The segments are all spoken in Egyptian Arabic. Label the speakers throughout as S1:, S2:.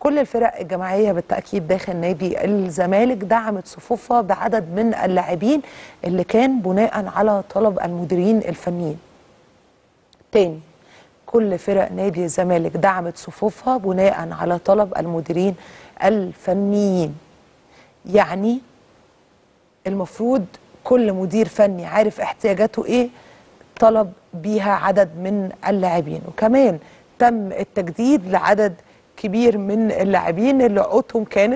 S1: كل الفرق الجماعيه بالتاكيد داخل نادي الزمالك دعمت صفوفها بعدد من اللاعبين اللي كان بناء على طلب المديرين الفنيين تاني كل فرق نادي الزمالك دعمت صفوفها بناء على طلب المديرين الفنيين يعني المفروض كل مدير فني عارف احتياجاته ايه طلب بيها عدد من اللاعبين وكمان تم التجديد لعدد كبير من اللاعبين اللي عقودهم كانت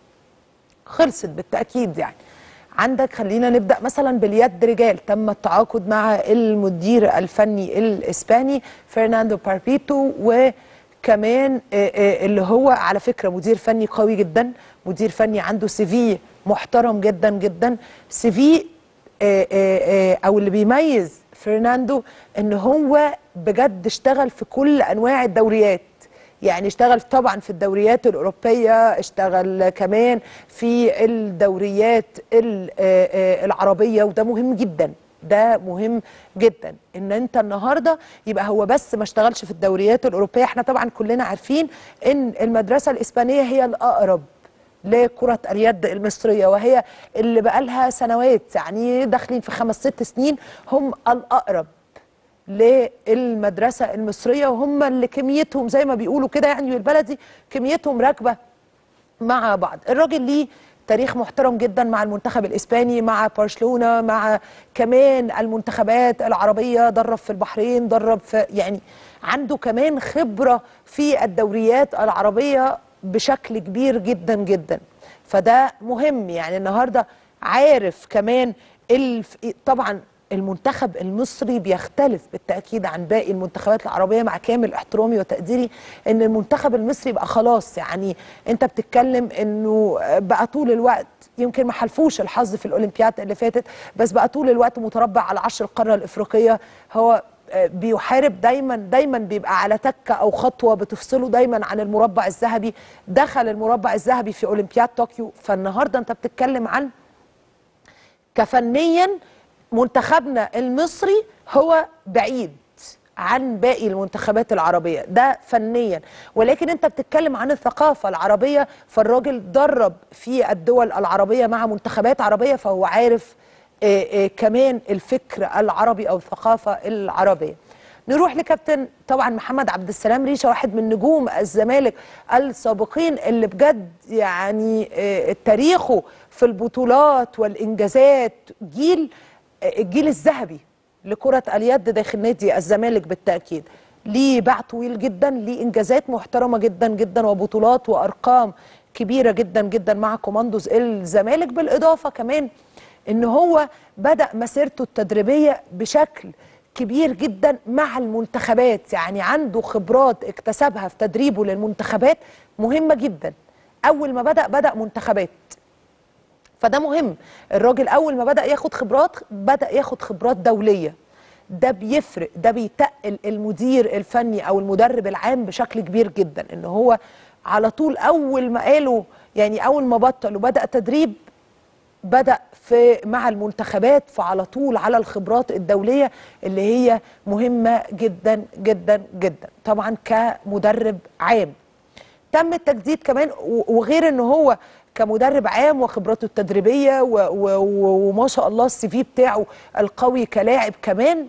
S1: خلصت بالتاكيد يعني عندك خلينا نبدا مثلا باليد رجال تم التعاقد مع المدير الفني الاسباني فرناندو باربيتو وكمان آه، آه، اللي هو على فكره مدير فني قوي جدا مدير فني عنده سي في محترم جدا جدا سي في آه، آه، آه، او اللي بيميز فرناندو ان هو بجد اشتغل في كل انواع الدوريات يعني اشتغل طبعا في الدوريات الأوروبية اشتغل كمان في الدوريات ال- آه، آه، العربية وده مهم جدا ده مهم جدا ان انت النهارده يبقى هو بس ما اشتغلش في الدوريات الاوروبيه احنا طبعا كلنا عارفين ان المدرسه الاسبانيه هي الاقرب لكرة اليد المصرية وهي اللي بقالها سنوات يعني داخلين في خمس ست سنين هم الأقرب للمدرسة المصرية وهم اللي كميتهم زي ما بيقولوا كده يعني بالبلدي كميتهم راكبة مع بعض الراجل ليه تاريخ محترم جدا مع المنتخب الاسباني مع برشلونه مع كمان المنتخبات العربيه درب في البحرين درب في يعني عنده كمان خبره في الدوريات العربيه بشكل كبير جدا جدا فده مهم يعني النهارده عارف كمان الف... طبعا المنتخب المصري بيختلف بالتاكيد عن باقي المنتخبات العربيه مع كامل احترامي وتقديري ان المنتخب المصري بقى خلاص يعني انت بتتكلم انه بقى طول الوقت يمكن ما حلفوش الحظ في الاولمبياد اللي فاتت بس بقى طول الوقت متربع على عشر القاره الافريقيه هو آه، بيحارب دايما دايما بيبقى على تكه او خطوه بتفصله دايما عن المربع الذهبي دخل المربع الذهبي في اولمبياد طوكيو فالنهارده انت بتتكلم عن كفنيا منتخبنا المصري هو بعيد عن باقي المنتخبات العربية ده فنيا ولكن انت بتتكلم عن الثقافة العربية فالراجل درب في الدول العربية مع منتخبات عربية فهو عارف آه، آه، كمان الفكر العربي او الثقافة العربية نروح لكابتن طبعا محمد عبد السلام ريشه واحد من نجوم الزمالك السابقين اللي بجد يعني آه، تاريخه في البطولات والانجازات جيل آه، الجيل الذهبي لكرة اليد داخل نادي الزمالك بالتأكيد ليه باع طويل جدا ليه إنجازات محترمة جدا جدا وبطولات وأرقام كبيرة جدا جدا مع كوماندوز الزمالك بالإضافة كمان إن هو بدأ مسيرته التدريبية بشكل كبير جدا مع المنتخبات يعني عنده خبرات اكتسبها في تدريبه للمنتخبات مهمة جدا أول ما بدأ بدأ منتخبات فده مهم الراجل اول ما بدا ياخد خبرات بدا ياخد خبرات دوليه ده بيفرق ده بيتقل المدير الفني او المدرب العام بشكل كبير جدا ان هو على طول اول ما قالوا يعني اول ما بطل وبدا تدريب بدا في مع المنتخبات فعلى طول على الخبرات الدوليه اللي هي مهمه جدا جدا جدا طبعا كمدرب عام تم التجديد كمان و- وغير ان هو كمدرب عام وخبراته التدريبيه و- و- و- وما شاء الله السي في بتاعه القوي كلاعب كمان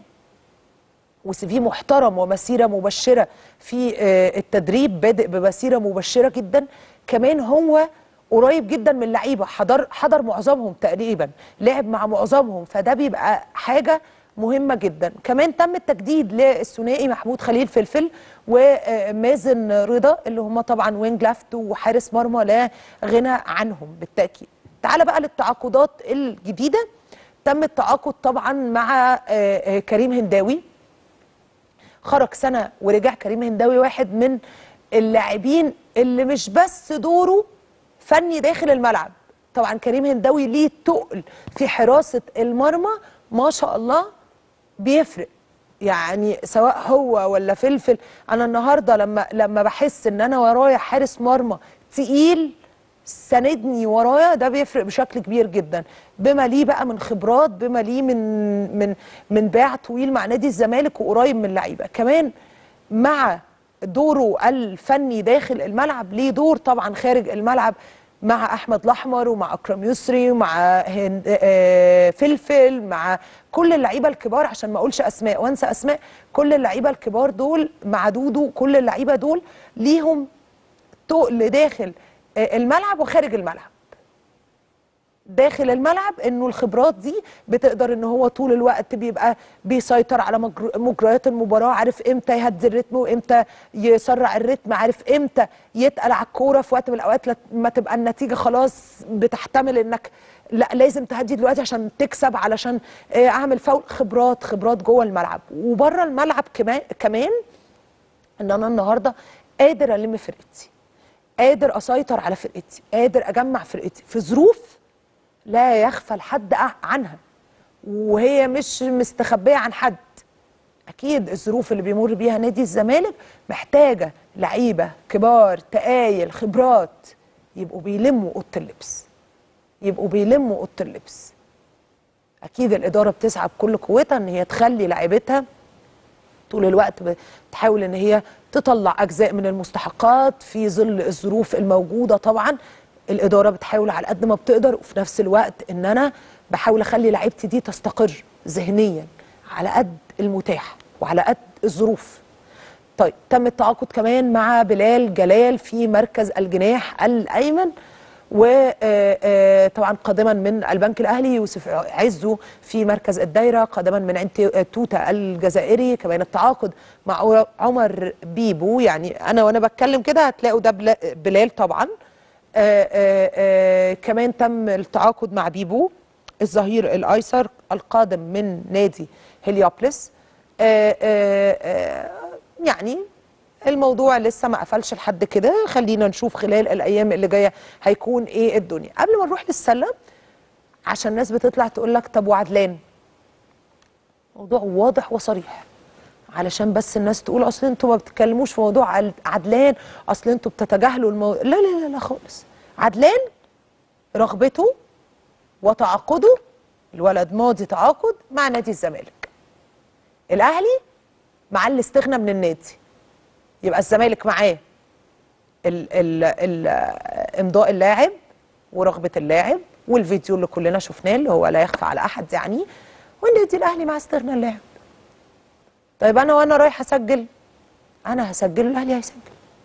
S1: وسي في محترم ومسيره مبشره في آه، التدريب بادئ بمسيره مبشره جدا كمان هو قريب جدا من اللعيبه حضر حضر معظمهم تقريبا لعب مع معظمهم فده بيبقى حاجه مهمه جدا كمان تم التجديد للثنائي محمود خليل فلفل ومازن رضا اللي هم طبعا وينج لافت وحارس مرمى لا غنى عنهم بالتاكيد تعال بقى للتعاقدات الجديده تم التعاقد طبعا مع آه، آه، كريم هنداوي خرج سنه ورجع كريم هنداوي واحد من اللاعبين اللي مش بس دوره فني داخل الملعب طبعا كريم هنداوي ليه تقل في حراسه المرمى ما شاء الله بيفرق يعني سواء هو ولا فلفل انا النهارده لما لما بحس ان انا ورايا حارس مرمى تقيل ساندني ورايا ده بيفرق بشكل كبير جدا بما ليه بقى من خبرات بما ليه من من من باع طويل مع نادي الزمالك وقريب من اللعيبه كمان مع دوره الفني داخل الملعب ليه دور طبعا خارج الملعب مع احمد الاحمر ومع اكرم يسري ومع هند آه، فلفل مع كل اللعيبه الكبار عشان ما اقولش اسماء وانسى اسماء كل اللعيبه الكبار دول مع دودو كل اللعيبه دول ليهم تقل داخل آه، الملعب وخارج الملعب داخل الملعب انه الخبرات دي بتقدر ان هو طول الوقت بيبقى بيسيطر على مجر- مجريات المباراه عارف امتى يهدي الريتم وامتى يسرع الريتم عارف امتى يتقل على الكوره في وقت من الاوقات لما تبقى النتيجه خلاص بتحتمل انك لا لازم تهدي دلوقتي عشان تكسب علشان آه، اعمل فاول خبرات خبرات جوه الملعب وبره الملعب كمان كمان ان انا النهارده قادر الم فرقتي قادر اسيطر على فرقتي قادر اجمع فرقتي في ظروف لا يخفى لحد أع- عنها وهي مش مستخبيه عن حد اكيد الظروف اللي بيمر بيها نادي الزمالك محتاجه لعيبه كبار تقايل خبرات يبقوا بيلموا اوضه اللبس يبقوا بيلموا اوضه اللبس اكيد الاداره بتسعى بكل قوتها ان هي تخلي لعيبتها طول الوقت بتحاول ان هي تطلع اجزاء من المستحقات في ظل الظروف الموجوده طبعا الاداره بتحاول على قد ما بتقدر وفي نفس الوقت ان انا بحاول اخلي لعيبتي دي تستقر ذهنيا على قد المتاح وعلى قد الظروف طيب تم التعاقد كمان مع بلال جلال في مركز الجناح الايمن وطبعا قادما من البنك الاهلي يوسف عزو في مركز الدايره قادما من عند توتا الجزائري كمان التعاقد مع عمر بيبو يعني انا وانا بتكلم كده هتلاقوا ده بلا- بلال طبعا آه، آه، آه، كمان تم التعاقد مع بيبو الظهير الايسر القادم من نادي هليوبلس آه، آه، آه، يعني الموضوع لسه ما قفلش لحد كده خلينا نشوف خلال الايام اللي جايه هيكون ايه الدنيا قبل ما نروح للسله عشان الناس بتطلع تقول لك طب وعدلان موضوع واضح وصريح علشان بس الناس تقول اصل انتوا ما بتتكلموش في موضوع عل- عدلان اصل انتوا بتتجاهلوا الموضوع لا لا لا لا خالص عدلان رغبته وتعاقده الولد ماضي تعاقد مع نادي الزمالك الاهلي مع الاستغنى من النادي يبقى الزمالك معاه ال ال ال امضاء اللاعب ورغبه اللاعب والفيديو اللي كلنا شفناه اللي هو لا يخفى على احد يعني والنادي الاهلي مع استغنى اللاعب طيب انا وانا رايح اسجل انا هسجله الاهلي هيسجل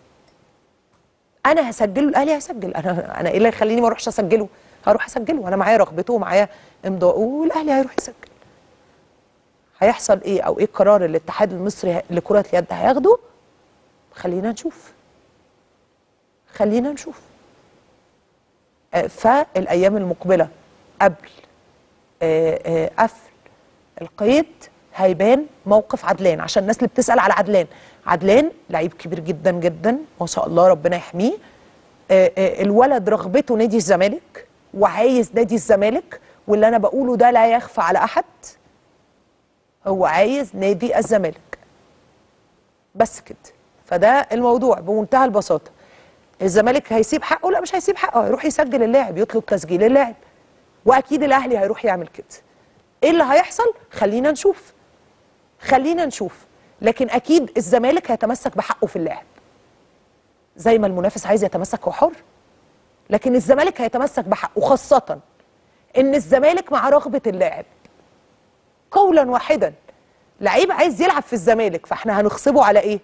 S1: انا هسجله الاهلي هيسجل انا انا ايه اللي يخليني ما اروحش اسجله هروح اسجله انا معايا رغبته ومعايا امضاءه والاهلي هيروح يسجل هيحصل ايه او ايه القرار اللي الاتحاد المصري لكره اليد هياخده خلينا نشوف خلينا نشوف آه، فالايام المقبله قبل آه، آه، قفل القيد هيبان موقف عدلان عشان الناس اللي بتسال على عدلان عدلان لعيب كبير جدا جدا ما شاء الله ربنا يحميه آه، آه، الولد رغبته نادي الزمالك وعايز نادي الزمالك واللي انا بقوله ده لا يخفى على احد هو عايز نادي الزمالك بس كده فده الموضوع بمنتهى البساطه الزمالك هيسيب حقه لا مش هيسيب حقه هيروح يسجل اللاعب يطلب تسجيل اللاعب واكيد الاهلي هيروح يعمل كده ايه اللي هيحصل خلينا نشوف خلينا نشوف لكن اكيد الزمالك هيتمسك بحقه في اللاعب زي ما المنافس عايز يتمسك هو حر لكن الزمالك هيتمسك بحقه خاصه ان الزمالك مع رغبه اللاعب قولا واحدا لعيب عايز يلعب في الزمالك فاحنا هنغصبه على ايه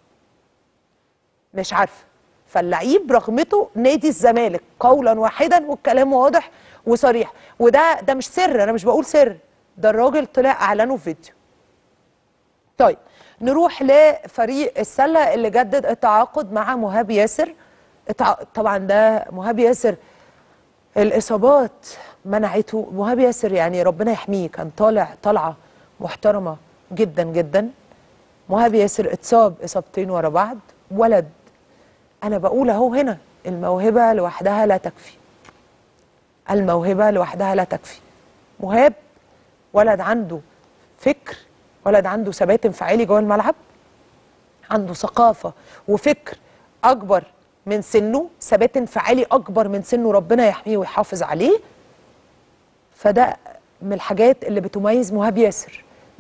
S1: مش عارفه فاللعيب رغمته نادي الزمالك قولا واحدا والكلام واضح وصريح وده ده مش سر انا مش بقول سر ده الراجل طلع اعلنه في فيديو طيب نروح لفريق السله اللي جدد التعاقد مع مهاب ياسر التع- طبعا ده مهاب ياسر الاصابات منعته مهاب ياسر يعني ربنا يحميه كان طالع طلعه محترمه جدا جدا مهاب ياسر اتصاب اصابتين ورا بعض ولد انا بقول اهو هنا الموهبه لوحدها لا تكفي الموهبه لوحدها لا تكفي مهاب ولد عنده فكر ولد عنده ثبات انفعالي جوه الملعب عنده ثقافه وفكر اكبر من سنه ثبات انفعالي اكبر من سنه ربنا يحميه ويحافظ عليه فده من الحاجات اللي بتميز مهاب ياسر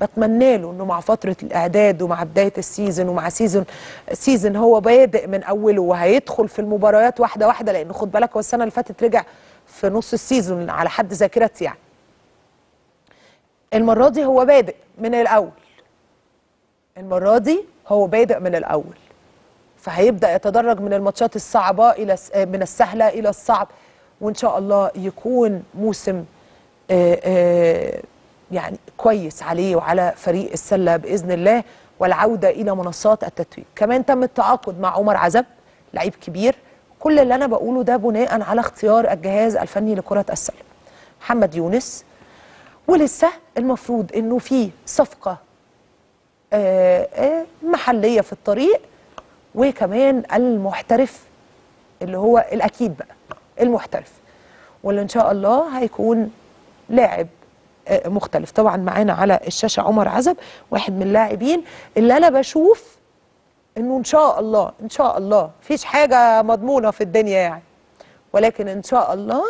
S1: بتمنى له انه مع فتره الاعداد ومع بدايه السيزون ومع سيزون سيزون هو بادئ من اوله وهيدخل في المباريات واحده واحده لان خد بالك هو السنه اللي فاتت رجع في نص السيزون على حد ذاكرتي يعني المره دي هو بادئ من الاول المره دي هو بادئ من الاول فهيبدا يتدرج من الماتشات الصعبه الى من السهله الى الصعب وان شاء الله يكون موسم آآ آآ يعني كويس عليه وعلى فريق السله باذن الله والعوده الى منصات التتويج كمان تم التعاقد مع عمر عزب لعيب كبير كل اللي انا بقوله ده بناء على اختيار الجهاز الفني لكره السله محمد يونس ولسه المفروض انه في صفقه آآ آآ محليه في الطريق وكمان المحترف اللي هو الاكيد بقى المحترف واللي ان شاء الله هيكون لاعب مختلف طبعا معانا على الشاشه عمر عزب واحد من اللاعبين اللي انا بشوف انه ان شاء الله ان شاء الله مفيش حاجه مضمونه في الدنيا يعني ولكن ان شاء الله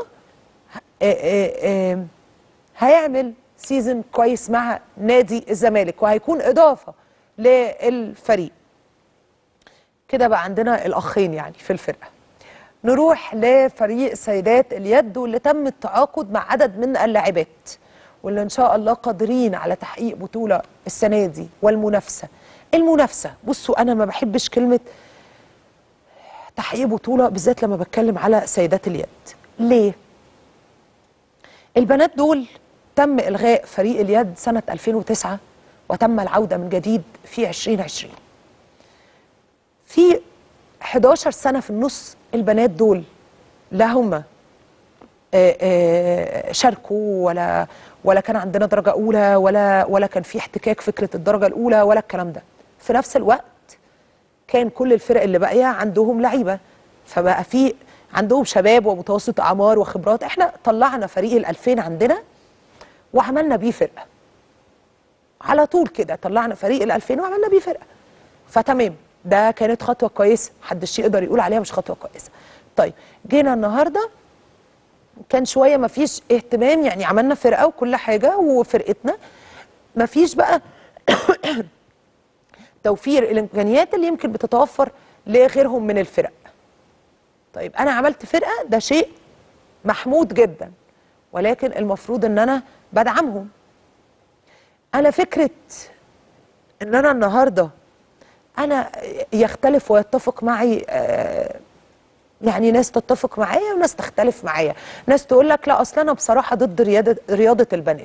S1: هيعمل سيزون كويس مع نادي الزمالك وهيكون اضافه للفريق كده بقى عندنا الاخين يعني في الفرقه نروح لفريق سيدات اليد واللي تم التعاقد مع عدد من اللاعبات واللي ان شاء الله قادرين على تحقيق بطوله السنه دي والمنافسه المنافسه بصوا انا ما بحبش كلمه تحقيق بطوله بالذات لما بتكلم على سيدات اليد ليه البنات دول تم الغاء فريق اليد سنه 2009 وتم العوده من جديد في 2020 في 11 سنه في النص البنات دول لا هم شاركوا ولا ولا كان عندنا درجه اولى ولا ولا كان في احتكاك فكره الدرجه الاولى ولا الكلام ده في نفس الوقت كان كل الفرق اللي باقيه عندهم لعيبه فبقى في عندهم شباب ومتوسط اعمار وخبرات احنا طلعنا فريق ال2000 عندنا وعملنا بيه فرقه على طول كده طلعنا فريق ال2000 وعملنا بيه فرقه فتمام ده كانت خطوه كويسه محدش يقدر يقول عليها مش خطوه كويسه طيب جينا النهارده كان شويه ما فيش اهتمام يعني عملنا فرقه وكل حاجه وفرقتنا ما فيش بقى توفير الامكانيات اللي يمكن بتتوفر لغيرهم من الفرق طيب انا عملت فرقه ده شيء محمود جدا ولكن المفروض ان انا بدعمهم انا فكره ان انا النهارده انا يختلف ويتفق معي آه يعني ناس تتفق معايا وناس تختلف معايا ناس تقول لك لا اصل انا بصراحه ضد رياضه رياضه البنات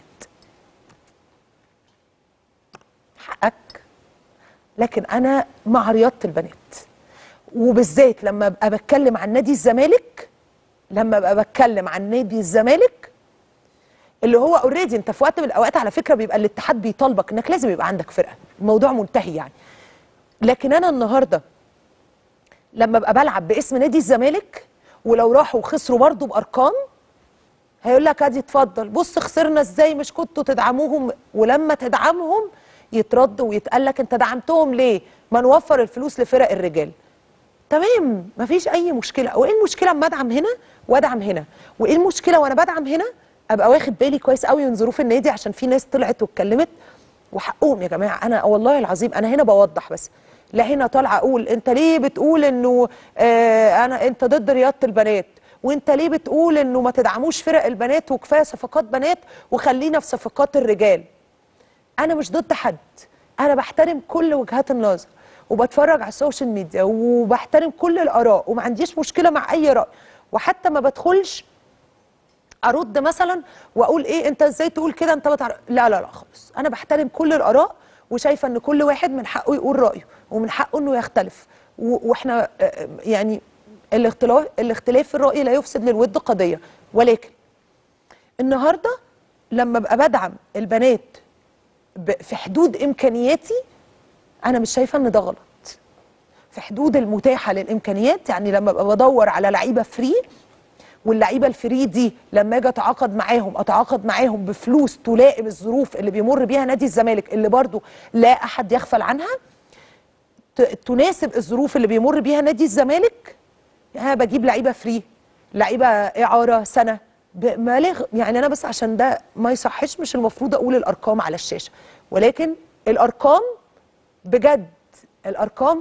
S1: حقك لكن انا مع رياضه البنات وبالذات لما ابقى بتكلم عن نادي الزمالك لما ابقى بتكلم عن نادي الزمالك اللي هو اوريدي انت في وقت من الاوقات على فكره بيبقى الاتحاد بيطالبك انك لازم يبقى عندك فرقه الموضوع منتهي يعني لكن انا النهارده لما ابقى بلعب باسم نادي الزمالك ولو راحوا وخسروا برضه بارقام هيقول لك ادي اتفضل بص خسرنا ازاي مش كنتوا تدعموهم ولما تدعمهم يترد ويتقال لك انت دعمتهم ليه؟ ما نوفر الفلوس لفرق الرجال. تمام مفيش اي مشكله، وايه المشكله اما ادعم هنا وادعم هنا؟ وايه المشكله وانا بدعم هنا ابقى واخد بالي كويس قوي من ظروف النادي عشان في ناس طلعت واتكلمت وحقهم يا جماعه انا والله العظيم انا هنا بوضح بس لا هنا طالعه اقول انت ليه بتقول انه آه انا انت ضد رياضه البنات وانت ليه بتقول انه ما تدعموش فرق البنات وكفايه صفقات بنات وخلينا في صفقات الرجال انا مش ضد حد انا بحترم كل وجهات النظر وبتفرج على السوشيال ميديا وبحترم كل الاراء وما عنديش مشكله مع اي راي وحتى ما بدخلش ارد مثلا واقول ايه انت ازاي تقول كده انت بتعرف لا لا لا خالص انا بحترم كل الاراء وشايفه ان كل واحد من حقه يقول رايه ومن حقه انه يختلف واحنا يعني الاختلاف الاختلاف في الراي لا يفسد للود قضيه ولكن النهارده لما ابقى بدعم البنات في حدود امكانياتي انا مش شايفه ان ده غلط في حدود المتاحه للامكانيات يعني لما ابقى بدور على لعيبه فري واللعيبه الفري دي لما اجي اتعاقد معاهم اتعاقد معاهم بفلوس تلائم الظروف اللي بيمر بيها نادي الزمالك اللي برضو لا احد يغفل عنها تناسب الظروف اللي بيمر بيها نادي الزمالك انا بجيب لعيبه فري لعيبه اعاره سنه بمبالغ يعني انا بس عشان ده ما يصحش مش المفروض اقول الارقام على الشاشه ولكن الارقام بجد الارقام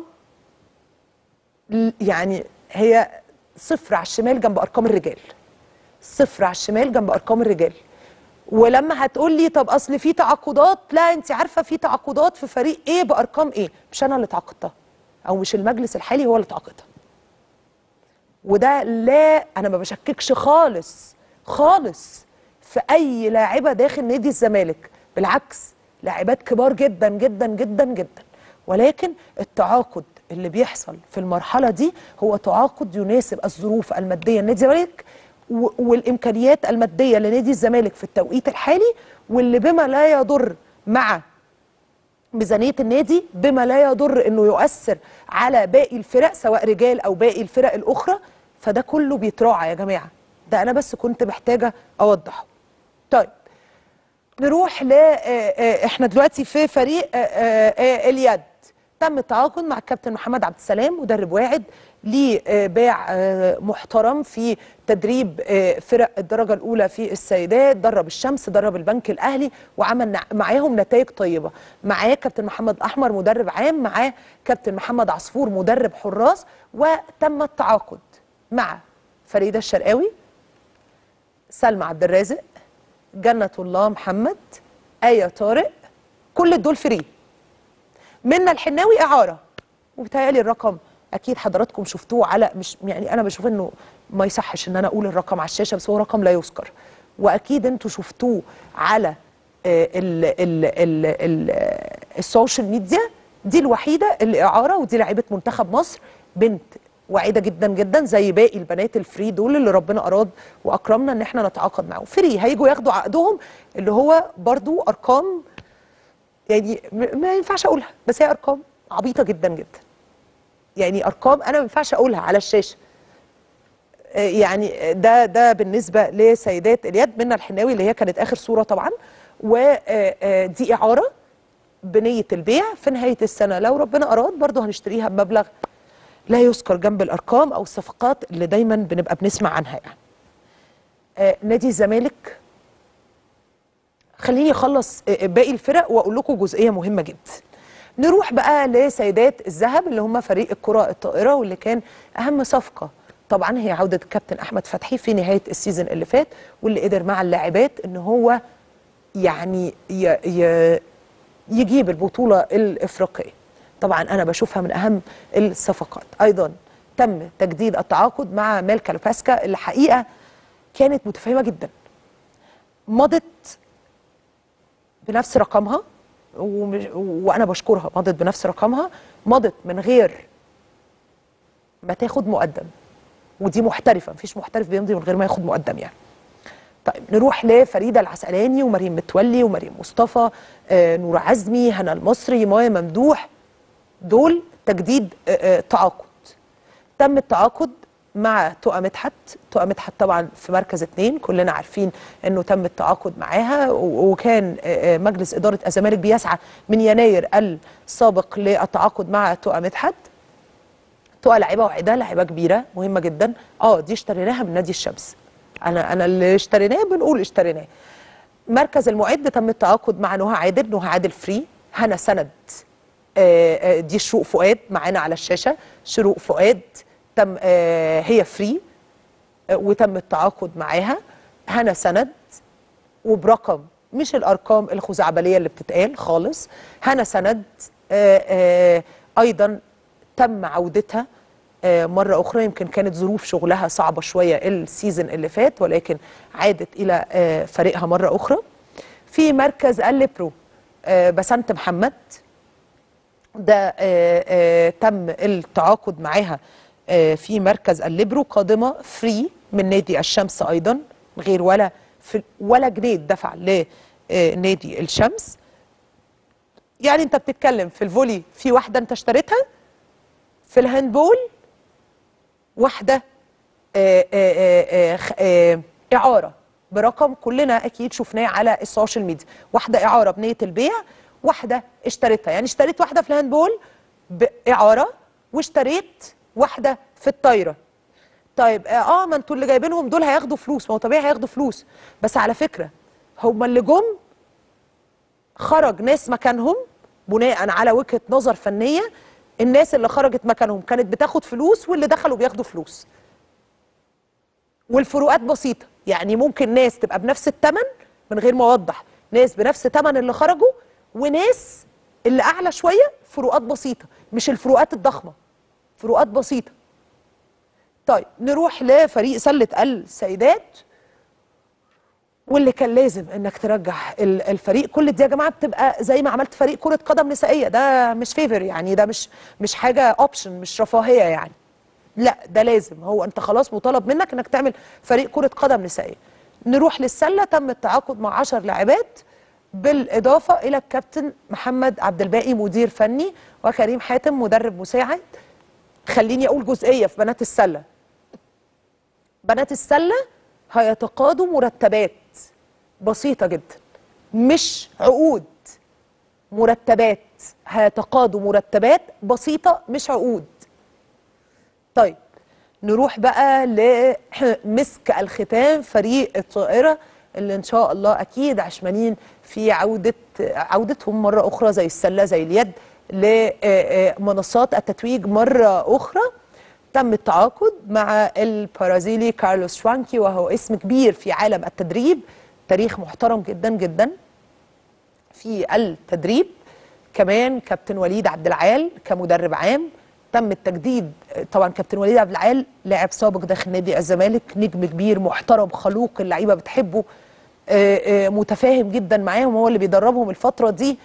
S1: ل- يعني هي صفر على الشمال جنب ارقام الرجال صفر على الشمال جنب ارقام الرجال ولما هتقول لي طب اصل في تعاقدات لا انت عارفه في تعاقدات في فريق ايه بارقام ايه مش انا اللي تعاقدتها او مش المجلس الحالي هو اللي تعاقدها وده لا انا ما بشككش خالص خالص في اي لاعبه داخل نادي الزمالك بالعكس لاعبات كبار جدا جدا جدا جدا ولكن التعاقد اللي بيحصل في المرحله دي هو تعاقد يناسب الظروف الماديه لنادي الزمالك و- والامكانيات الماديه لنادي الزمالك في التوقيت الحالي واللي بما لا يضر مع ميزانيه النادي بما لا يضر انه يؤثر على باقي الفرق سواء رجال او باقي الفرق الاخرى فده كله بيتراعى يا جماعه ده انا بس كنت محتاجه اوضحه طيب نروح ل آه، آه، احنا دلوقتي في فريق آه، آه، آه، اليد تم التعاقد مع الكابتن محمد عبد السلام مدرب واعد ليه آه، باع آه، محترم في تدريب آه، فرق الدرجه الاولى في السيدات درب الشمس درب البنك الاهلي وعمل نع- معاهم نتائج طيبه معاه كابتن محمد احمر مدرب عام معاه كابتن محمد عصفور مدرب حراس وتم التعاقد مع فريده الشرقاوي سلمى عبد الرازق جنة الله محمد آية طارق كل دول فري منا الحناوي إعارة وبتهيألي الرقم أكيد حضراتكم شفتوه على مش يعني أنا بشوف إنه ما يصحش إن أنا أقول الرقم على الشاشة بس هو رقم لا يذكر وأكيد أنتوا شفتوه على آه، ال ال ال ال آه، السوشيال ميديا دي الوحيدة اللي إعارة ودي لاعيبة منتخب مصر بنت واعده جدا جدا زي باقي البنات الفري دول اللي ربنا اراد واكرمنا ان احنا نتعاقد معاهم فري هيجوا ياخدوا عقدهم اللي هو برضو ارقام يعني م- ما ينفعش اقولها بس هي ارقام عبيطه جدا جدا يعني ارقام انا ما ينفعش اقولها على الشاشه آه، يعني ده ده بالنسبه لسيدات اليد منا الحناوي اللي هي كانت اخر صوره طبعا ودي اعاره بنيه البيع في نهايه السنه لو ربنا اراد برضو هنشتريها بمبلغ لا يذكر جنب الارقام او الصفقات اللي دايما بنبقى بنسمع عنها يعني آه نادي الزمالك خليني اخلص آه، باقي الفرق واقول لكم جزئيه مهمه جدا نروح بقى لسيدات الذهب اللي هم فريق الكره الطائره واللي كان اهم صفقه طبعا هي عوده الكابتن احمد فتحي في نهايه السيزون اللي فات واللي قدر مع اللاعبات ان هو يعني ي ي يجيب البطوله الافريقيه طبعا انا بشوفها من اهم الصفقات ايضا تم تجديد التعاقد مع مالكا لوباسكا اللي حقيقه كانت متفهمه جدا مضت بنفس رقمها ومش- وانا بشكرها مضت بنفس رقمها مضت من غير ما تاخد مقدم ودي محترفه مفيش محترف بيمضي من غير ما ياخد مقدم يعني طيب نروح لفريده العسقلاني ومريم متولي ومريم مصطفى آه نور عزمي هنا المصري مايا ممدوح دول تجديد آه آه تعاقد تم التعاقد مع تقى مدحت تقى مدحت طبعا في مركز اتنين كلنا عارفين انه تم التعاقد معاها و- وكان آه، آه، مجلس اداره الزمالك بيسعى من يناير السابق للتعاقد مع تقى مدحت تقى لعيبه واعده لعيبه كبيره مهمه جدا اه دي اشتريناها من نادي الشمس انا انا اللي اشتريناه بنقول اشتريناه مركز المعد تم التعاقد مع نهى عادل نهى عادل فري هنا سند آه، آه، دي شروق فؤاد معانا على الشاشه شروق فؤاد تم آه، هي فري آه، وتم التعاقد معاها هنا سند وبرقم مش الارقام الخزعبليه اللي بتتقال خالص هنا سند آه، آه، ايضا تم عودتها آه، مرة أخرى يمكن كانت ظروف شغلها صعبة شوية السيزن اللي فات ولكن عادت إلى آه، فريقها مرة أخرى في مركز الليبرو آه، بسنت محمد ده آه، آه، تم التعاقد معاها آه، في مركز الليبرو قادمة فري من نادي الشمس أيضا غير ولا في ولا جنيه دفع لنادي الشمس يعني انت بتتكلم في الفولي في واحدة انت اشتريتها في الهاندبول واحدة آه، آه، آه، آه، خ- آه، إعارة برقم كلنا أكيد شفناه على السوشيال ميديا واحدة إعارة بنية البيع واحدة اشتريتها يعني اشتريت واحدة في الهاندبول بإعارة واشتريت واحدة في الطايرة طيب اه آه، ما انتوا اللي جايبينهم دول هياخدوا فلوس ما هو طبيعي هياخدوا فلوس بس على فكره هم اللي جم خرج ناس مكانهم بناء على وجهه نظر فنيه الناس اللي خرجت مكانهم كانت بتاخد فلوس واللي دخلوا بياخدوا فلوس والفروقات بسيطه يعني ممكن ناس تبقى بنفس الثمن من غير ما اوضح ناس بنفس ثمن اللي خرجوا وناس اللي اعلى شويه فروقات بسيطه مش الفروقات الضخمه فروقات بسيطه طيب نروح لفريق سله السيدات واللي كان لازم انك ترجع ال- الفريق كل دي يا جماعه بتبقى زي ما عملت فريق كره قدم نسائيه ده مش فيفر يعني ده مش مش حاجه اوبشن مش رفاهيه يعني لا ده لازم هو انت خلاص مطالب منك انك تعمل فريق كره قدم نسائيه نروح للسله تم التعاقد مع 10 لاعبات بالاضافه الى الكابتن محمد عبد الباقي مدير فني وكريم حاتم مدرب مساعد خليني اقول جزئيه في بنات السله بنات السله هيتقاضوا مرتبات بسيطه جدا مش عقود مرتبات هيتقاضوا مرتبات بسيطه مش عقود طيب نروح بقى لمسك الختام فريق الطائرة اللي إن شاء الله أكيد عشمانين في عودة عودتهم مرة أخرى زي السلة زي اليد لمنصات التتويج مرة أخرى تم التعاقد مع البرازيلي كارلوس شوانكي وهو اسم كبير في عالم التدريب تاريخ محترم جدا جدا في التدريب كمان كابتن وليد عبد العال كمدرب عام تم التجديد طبعا كابتن وليد عبد العال لاعب سابق داخل نادي الزمالك نجم كبير محترم خلوق اللعيبه بتحبه آه، آه، متفاهم جدا معاهم هو اللي بيدربهم الفتره دي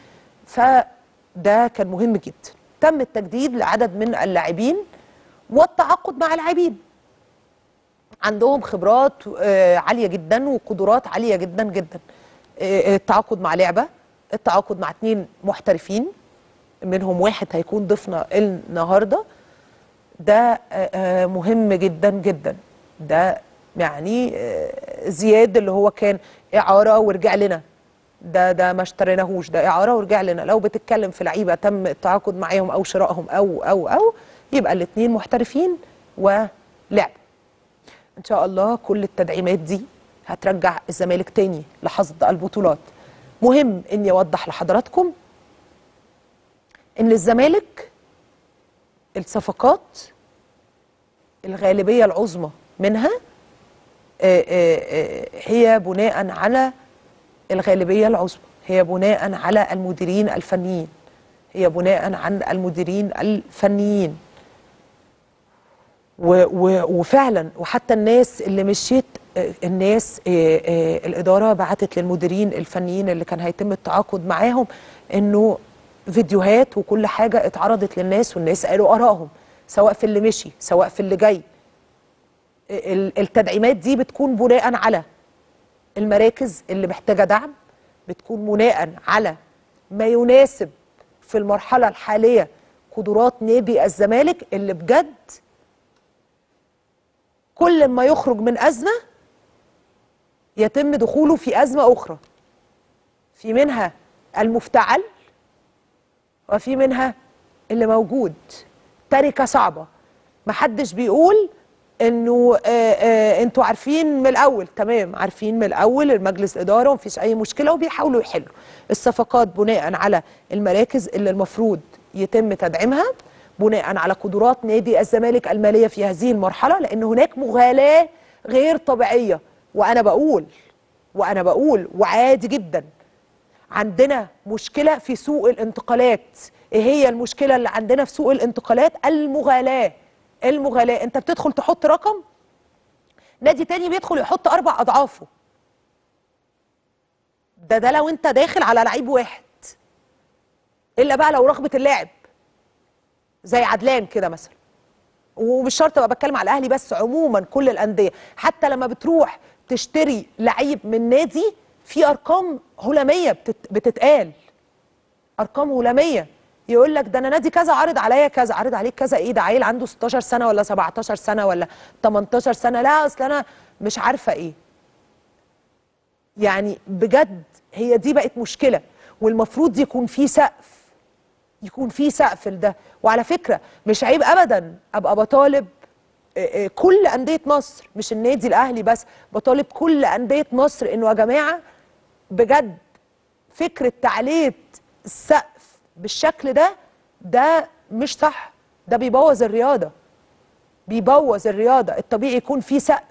S1: فده كان مهم جدا تم التجديد لعدد من اللاعبين والتعاقد مع لاعبين عندهم خبرات آه، عاليه جدا وقدرات عاليه جدا جدا آه، التعاقد مع لعبه التعاقد مع اثنين محترفين منهم واحد هيكون ضيفنا النهارده ده آه، آه، مهم جدا جدا ده يعني آه، زياد اللي هو كان اعاره ورجع لنا ده ده ما اشتريناهوش ده اعاره ورجع لنا لو بتتكلم في لعيبه تم التعاقد معاهم او شرائهم او او او يبقى الاثنين محترفين ولعب ان شاء الله كل التدعيمات دي هترجع الزمالك تاني لحصد البطولات مهم اني اوضح لحضراتكم ان الزمالك الصفقات الغالبيه العظمى منها آه، آه، آه، هي بناء على الغالبيه العظمى هي بناء على المديرين الفنيين هي بناء عن المديرين الفنيين و و وفعلا وحتى الناس اللي مشيت آه، الناس آه، آه، الاداره بعتت للمديرين الفنيين اللي كان هيتم التعاقد معاهم انه فيديوهات وكل حاجه اتعرضت للناس والناس قالوا ارائهم سواء في اللي مشي سواء في اللي جاي ال- التدعيمات دي بتكون بناء على المراكز اللي محتاجه دعم بتكون بناء على ما يناسب في المرحله الحاليه قدرات نادي الزمالك اللي بجد كل ما يخرج من ازمه يتم دخوله في ازمه اخرى في منها المفتعل وفي منها اللي موجود تركه صعبه محدش بيقول انه آه آه انتوا عارفين من الاول تمام عارفين من الاول المجلس اداره ومفيش اي مشكله وبيحاولوا يحلوا الصفقات بناء على المراكز اللي المفروض يتم تدعيمها بناء على قدرات نادي الزمالك الماليه في هذه المرحله لان هناك مغالاه غير طبيعيه وانا بقول وانا بقول وعادي جدا عندنا مشكله في سوق الانتقالات ايه هي المشكله اللي عندنا في سوق الانتقالات المغالاه المغالاه انت بتدخل تحط رقم نادي تاني بيدخل يحط اربع اضعافه ده ده لو انت داخل على لعيب واحد الا بقى لو رغبه اللاعب زي عدلان كده مثلا ومش شرط ابقى بتكلم على الاهلي بس عموما كل الانديه حتى لما بتروح تشتري لعيب من نادي في ارقام هلاميه بتت... بتتقال ارقام هلاميه يقول لك ده انا نادي كذا عارض عليا كذا عارض عليك كذا ايه ده عيل عنده 16 سنه ولا 17 سنه ولا 18 سنه لا اصل انا مش عارفه ايه يعني بجد هي دي بقت مشكله والمفروض يكون في سقف يكون في سقف لده وعلى فكره مش عيب ابدا ابقى بطالب آه، آه، كل انديه مصر مش النادي الاهلي بس بطالب كل انديه مصر انه يا جماعه بجد فكره تعليه السقف بالشكل ده ده مش صح ده بيبوظ الرياضه بيبوظ الرياضه الطبيعي يكون في سقف